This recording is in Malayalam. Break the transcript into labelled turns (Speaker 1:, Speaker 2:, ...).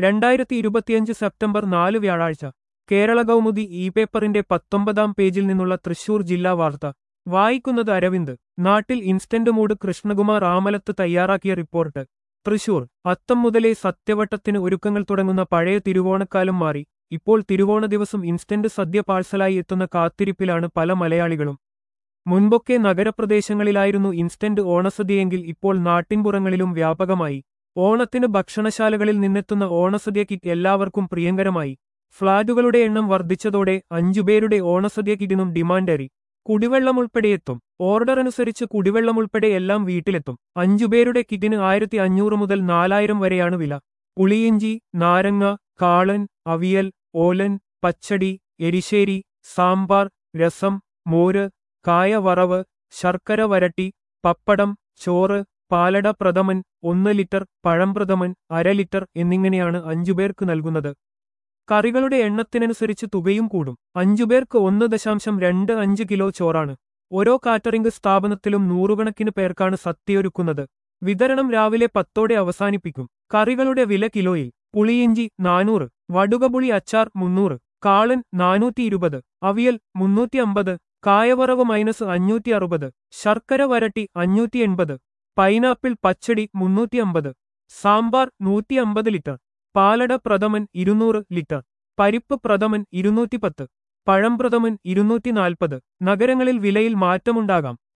Speaker 1: രണ്ടായിരത്തി ഇരുപത്തിയഞ്ച് സെപ്റ്റംബർ നാല് വ്യാഴാഴ്ച കേരള കൗമുദി ഇ പേപ്പറിന്റെ പത്തൊമ്പതാം പേജിൽ നിന്നുള്ള തൃശൂർ ജില്ലാ വാർത്ത വായിക്കുന്നത് അരവിന്ദ് നാട്ടിൽ ഇൻസ്റ്റന്റ് മൂഡ് കൃഷ്ണകുമാർ ആമലത്ത് തയ്യാറാക്കിയ റിപ്പോർട്ട് തൃശൂർ അത്തം മുതലേ സത്യവട്ടത്തിന് ഒരുക്കങ്ങൾ തുടങ്ങുന്ന പഴയ തിരുവോണക്കാലം മാറി ഇപ്പോൾ തിരുവോണ ദിവസം ഇൻസ്റ്റന്റ് സദ്യ പാഴ്സലായി എത്തുന്ന കാത്തിരിപ്പിലാണ് പല മലയാളികളും മുൻപൊക്കെ നഗരപ്രദേശങ്ങളിലായിരുന്നു ഇൻസ്റ്റന്റ് ഓണസദ്യയെങ്കിൽ ഇപ്പോൾ നാട്ടിൻപുറങ്ങളിലും വ്യാപകമായി ഓണത്തിന് ഭക്ഷണശാലകളിൽ നിന്നെത്തുന്ന ഓണസദ്യ കിറ്റ് എല്ലാവർക്കും പ്രിയങ്കരമായി ഫ്ളാറ്റുകളുടെ എണ്ണം വർദ്ധിച്ചതോടെ അഞ്ചുപേരുടെ ഓണസദ്യ കിറ്റിനും ഡിമാൻഡേറി കുടിവെള്ളം ഉൾപ്പെടെ എത്തും ഓർഡർ അനുസരിച്ച് കുടിവെള്ളം ഉൾപ്പെടെ എല്ലാം വീട്ടിലെത്തും അഞ്ചുപേരുടെ കിറ്റിന് ആയിരത്തി അഞ്ഞൂറ് മുതൽ നാലായിരം വരെയാണ് വില പുളിയിഞ്ചി നാരങ്ങ കാളൻ അവിയൽ ഓലൻ പച്ചടി എരിശ്ശേരി സാമ്പാർ രസം മോര് കായ വറവ് ശർക്കര വരട്ടി പപ്പടം ചോറ് പാലട പ്രഥമൻ ഒന്ന് ലിറ്റർ പഴം പ്രഥമൻ അര ലിറ്റർ എന്നിങ്ങനെയാണ് അഞ്ചുപേർക്ക് നൽകുന്നത് കറികളുടെ എണ്ണത്തിനനുസരിച്ച് തുകയും കൂടും അഞ്ചുപേർക്ക് ഒന്ന് ദശാംശം രണ്ട് അഞ്ച് കിലോ ചോറാണ് ഓരോ കാറ്ററിംഗ് സ്ഥാപനത്തിലും നൂറുകണക്കിന് പേർക്കാണ് സദ്യയൊരുക്കുന്നത് വിതരണം രാവിലെ പത്തോടെ അവസാനിപ്പിക്കും കറികളുടെ വില കിലോയിൽ പുളിയിഞ്ചി നാനൂറ് വടുകപുളി അച്ചാർ മുന്നൂറ് കാളൻ നാനൂറ്റി ഇരുപത് അവിയൽ മുന്നൂറ്റി അമ്പത് കായവറവ് മൈനസ് അഞ്ഞൂറ്റി അറുപത് ശർക്കര വരട്ടി അഞ്ഞൂറ്റി എൺപത് പൈനാപ്പിൾ പച്ചടി മുന്നൂറ്റി അമ്പത് സാമ്പാർ നൂറ്റി അമ്പത് ലിറ്റർ പാലട പ്രഥമൻ ഇരുന്നൂറ് ലിറ്റർ പരിപ്പ് പ്രഥമൻ ഇരുന്നൂറ്റി പത്ത് പഴം പ്രഥമൻ ഇരുന്നൂറ്റി നാൽപ്പത് നഗരങ്ങളിൽ വിലയിൽ മാറ്റമുണ്ടാകാം